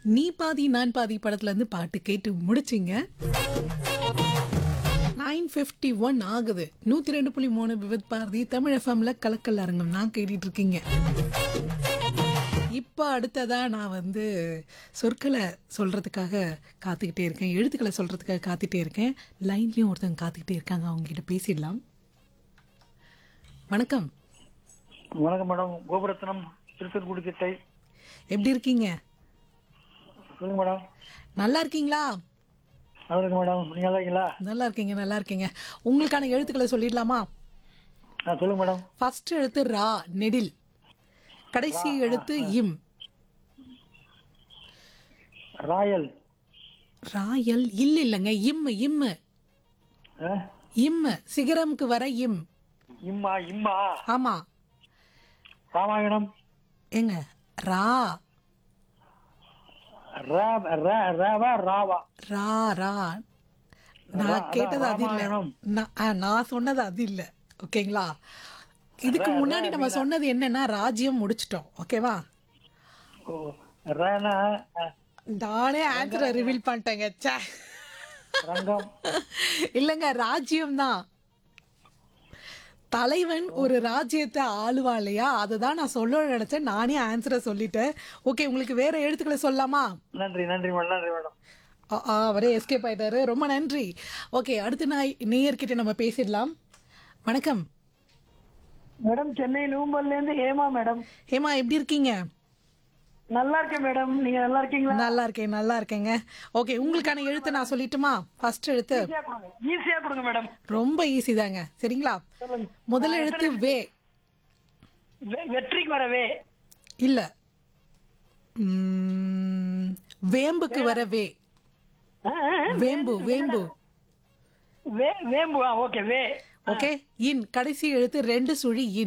நீ பாதி நான் பாதி படத்துல இருந்து பாட்டு கேட்டு முடிச்சிங்க நைன் ஃபிஃப்டி ஒன் ஆகுது நூற்றி ரெண்டு புள்ளி மூணு விவித் பாரதி தமிழ் எஃப்எம்ல கலக்கல் அரங்கம் நான் கேட்டுட்டு இருக்கீங்க இப்போ அடுத்ததா நான் வந்து சொற்களை சொல்றதுக்காக காத்துக்கிட்டே இருக்கேன் எழுத்துக்களை சொல்றதுக்காக காத்துட்டே இருக்கேன் லைன்லயும் ஒருத்தவங்க காத்துக்கிட்டே இருக்காங்க அவங்க கிட்ட பேசிடலாம் வணக்கம் வணக்கம் மேடம் கோபுரத்னம் திருத்தூர்குடி திட்டை எப்படி இருக்கீங்க சொல்லுங்க மேடம் நல்லா இருக்கீங்களா நல்லா இருக்கு மேடம் நீங்க நல்லா இருக்கீங்களா நல்லா இருக்கீங்க நல்லா இருக்கீங்க உங்களுக்கான எழுத்துக்களை சொல்லிடலாமா ஆ சொல்லுங்க மேடம் ஃபர்ஸ்ட் எழுத்து ரா நெடில் கடைசி எழுத்து இம் ராயல் ராயல் இல்ல இல்லைங்க இம் இம் ஆ? இம் சிகரம்க்கு வர இம் இம்மா இம்மா ஆமா ராமாயணம் ஏங்க ரா ரா ரா ராவா ராவா ரா ரா நான் கேட்டது அது இல்ல ராமாயணம். நான் ஆ, நான் சொன்னது அது இல்ல ஓகேங்களா இதுக்கு முன்னாடி நம்ம சொன்னது என்னன்னா ராஜ்யம் முடிச்சிட்டோம் ஓகேவா ஓ ரானா ஆ, நானே ஆன்சரை ரிவீல் பண்ணிட்டேங்க ச்சே ரங்கம் இல்லைங்க ராஜ்யம் தான் தலைவன் ஒரு ராஜ்யத்தை ஆளுவா இல்லையா அதுதான் நான் சொல்ல நினைச்சேன் நானே ஆன்சரை சொல்லிட்டேன் ஓகே உங்களுக்கு வேற எழுத்துக்களை சொல்லலாமா நன்றி நன்றி மேடம் நன்றி மேடம் ஆ, ஆ, அவரே எஸ்கேப் ஆயிட்டாரு ரொம்ப நன்றி ஓகே அடுத்து நான் நேயர்கிட்ட நம்ம பேசிடலாம் வணக்கம் மேடம் சென்னை நூம்பல்ல இருந்து ஹேமா மேடம் ஹேமா எப்படி இருக்கீங்க நல்லா இருக்கேன் மேடம் நீங்க நல்லா இருக்கீங்களா நல்லா இருக்கேன் நல்லா இருக்கேங்க ஓகே உங்களுக்கான எழுத்து நான் சொல்லட்டுமா ஃபர்ஸ்ட் எழுத்து ஈஸியா கொடுங்க ஈஸியா கொடுங்க மேடம் ரொம்ப ஈஸி தாங்க சரிங்களா முதல் எழுத்து வே வெ- வெற்றிக்கு வரவே இல்ல ம், வேம்புக்கு வர வே ஆ, ஆ, வேம்பு வேம்பு வே வேம்பு ஓகே வே ஓகே இன் கடைசி எழுத்து ரெண்டு சுழி இன்